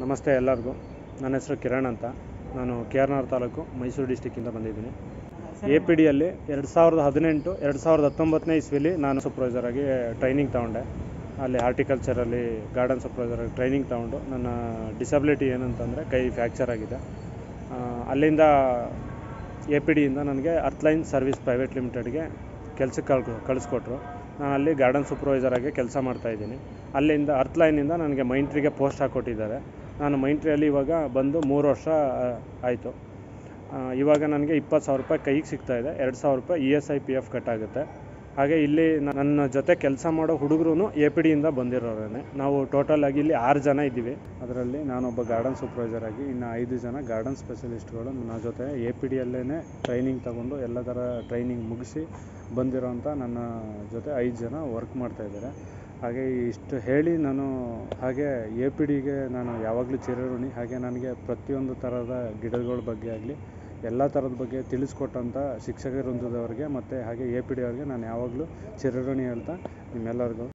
ನಮಸ್ತೆ ಎಲ್ಲರಿಗೂ ನನ್ನ ಹೆಸರು ಕಿರಣ್ ಅಂತ ನಾನು ಕೆ ಆರ್ ನಗರ ತಾಲೂಕು ಮೈಸೂರು ಡಿಸ್ಟಿಕ್ಕಿಂದ ಬಂದಿದ್ದೀನಿ ಎ ಪಿ ಡಿಯಲ್ಲಿ ಎರಡು ಸಾವಿರದ ಹದಿನೆಂಟು ಎರಡು ಸಾವಿರದ ಹತ್ತೊಂಬತ್ತನೇ ಇಸ್ವಿಲಿ ನಾನು ಸೂಪರ್ವೈಸರ್ ಆಗಿ ಟ್ರೈನಿಂಗ್ ತಗೊಂಡೆ ಅಲ್ಲಿ ಹಾರ್ಟಿಕಲ್ಚರಲ್ಲಿ ಗಾರ್ಡನ್ ಸೂಪರ್ವೈಸರ್ ಆಗಿ ಟ್ರೈನಿಂಗ್ ತಗೊಂಡು ನನ್ನ ಡಿಸಬಿಲಿಟಿ ಏನಂತಂದರೆ ಕೈ ಫ್ರ್ಯಾಕ್ಚರ್ ಆಗಿದೆ ಆ, ಅಲ್ಲಿಂದ ಎ ಪಿ ಡಿಯಿಂದ ನನಗೆ ಅರ್ಥ್ಲೈನ್ ಸರ್ವಿಸ್ ಪ್ರೈವೇಟ್ ಲಿಮಿಟೆಡ್ಗೆ ಕೆಲಸಕ್ಕೆ ಕಳ್ ಕಳಿಸ್ಕೊಟ್ರು ನಾನು ಅಲ್ಲಿ ಗಾರ್ಡನ್ ಸೂಪರ್ವೈಸರ್ ಆಗಿ ಕೆಲಸ ಮಾಡ್ತಾಯಿದ್ದೀನಿ ಅಲ್ಲಿಂದ ಅರ್ಥ್ಲೈನಿಂದ ನನಗೆ ಮೈಂಟ್ರಿಗೆ ಪೋಸ್ಟ್ ಹಾಕ್ಕೊಟ್ಟಿದ್ದಾರೆ ನಾನು ಮೈಂಟ್ರಿಯಲ್ಲಿ ಇವಾಗ ಬಂದು ಮೂರು ವರ್ಷ ಆಯಿತು ಇವಾಗ ನನಗೆ ಇಪ್ಪತ್ತು ಸಾವಿರ ರೂಪಾಯಿ ಕೈಗೆ ಸಿಗ್ತಾ ಇದೆ ಎರಡು ಸಾವಿರ ರೂಪಾಯಿ E S I P F cut ಆಗುತ್ತೆ ಹಾಗೆ ಇಲ್ಲಿ ನನ್ನ ಜೊತೆ ಕೆಲಸ ಮಾಡೋ ಹುಡುಗರು ಎ ಪಿ ಡಿಯಿಂದ ಬಂದಿರೋರೇ ನಾವು ಟೋಟಲ್ ಆಗಿ ಇಲ್ಲಿ ಆರು ಜನ ಇದ್ದೀವಿ ಅದರಲ್ಲಿ ನಾನೊಬ್ಬ ಗಾರ್ಡನ್ ಸೂಪರ್ವೈಸರ್ ಆಗಿ ಇನ್ನು ಐದು ಜನ ಗಾರ್ಡನ್ ಸ್ಪೆಷಲಿಸ್ಟ್ಗಳು ನನ್ನ ಜೊತೆ ಎ ಪಿ ಡಿಯಲ್ಲೇ ಟ್ರೈನಿಂಗ್ ತಗೊಂಡು ಎಲ್ಲ ಥರ ಟ್ರೈನಿಂಗ್ ಮುಗಿಸಿ ಬಂದಿರೋಂಥ ನನ್ನ ಜೊತೆ ಐದು ಜನ ವರ್ಕ್ ಮಾಡ್ತಾ ಇದ್ದಾರೆ ಹಾಗೆ ಇಷ್ಟು ಹೇಳಿ ನಾನು ಹಾಗೆ ಎ ಪಿ ಡಿಗೆ ನಾನು ಯಾವಾಗಲೂ ಚಿರಋಣಿ ಹಾಗೆ ನನಗೆ ಪ್ರತಿಯೊಂದು ಥರದ ಗಿಡಗಳ ಬಗ್ಗೆ ಆಗಲಿ ಎಲ್ಲ ಥರದ ಬಗ್ಗೆ ತಿಳಿಸ್ಕೊಟ್ಟಂಥ ಶಿಕ್ಷಕ ವೃಂದದವ್ರಿಗೆ ಮತ್ತು ಹಾಗೆ ಎ ಪಿ ಡಿ ಅವ್ರಿಗೆ ನಾನು ಯಾವಾಗಲೂ ಚಿರಋಣಿ ಹೇಳ್ತಾ ನಿಮ್ಮೆಲ್ಲರಿಗೂ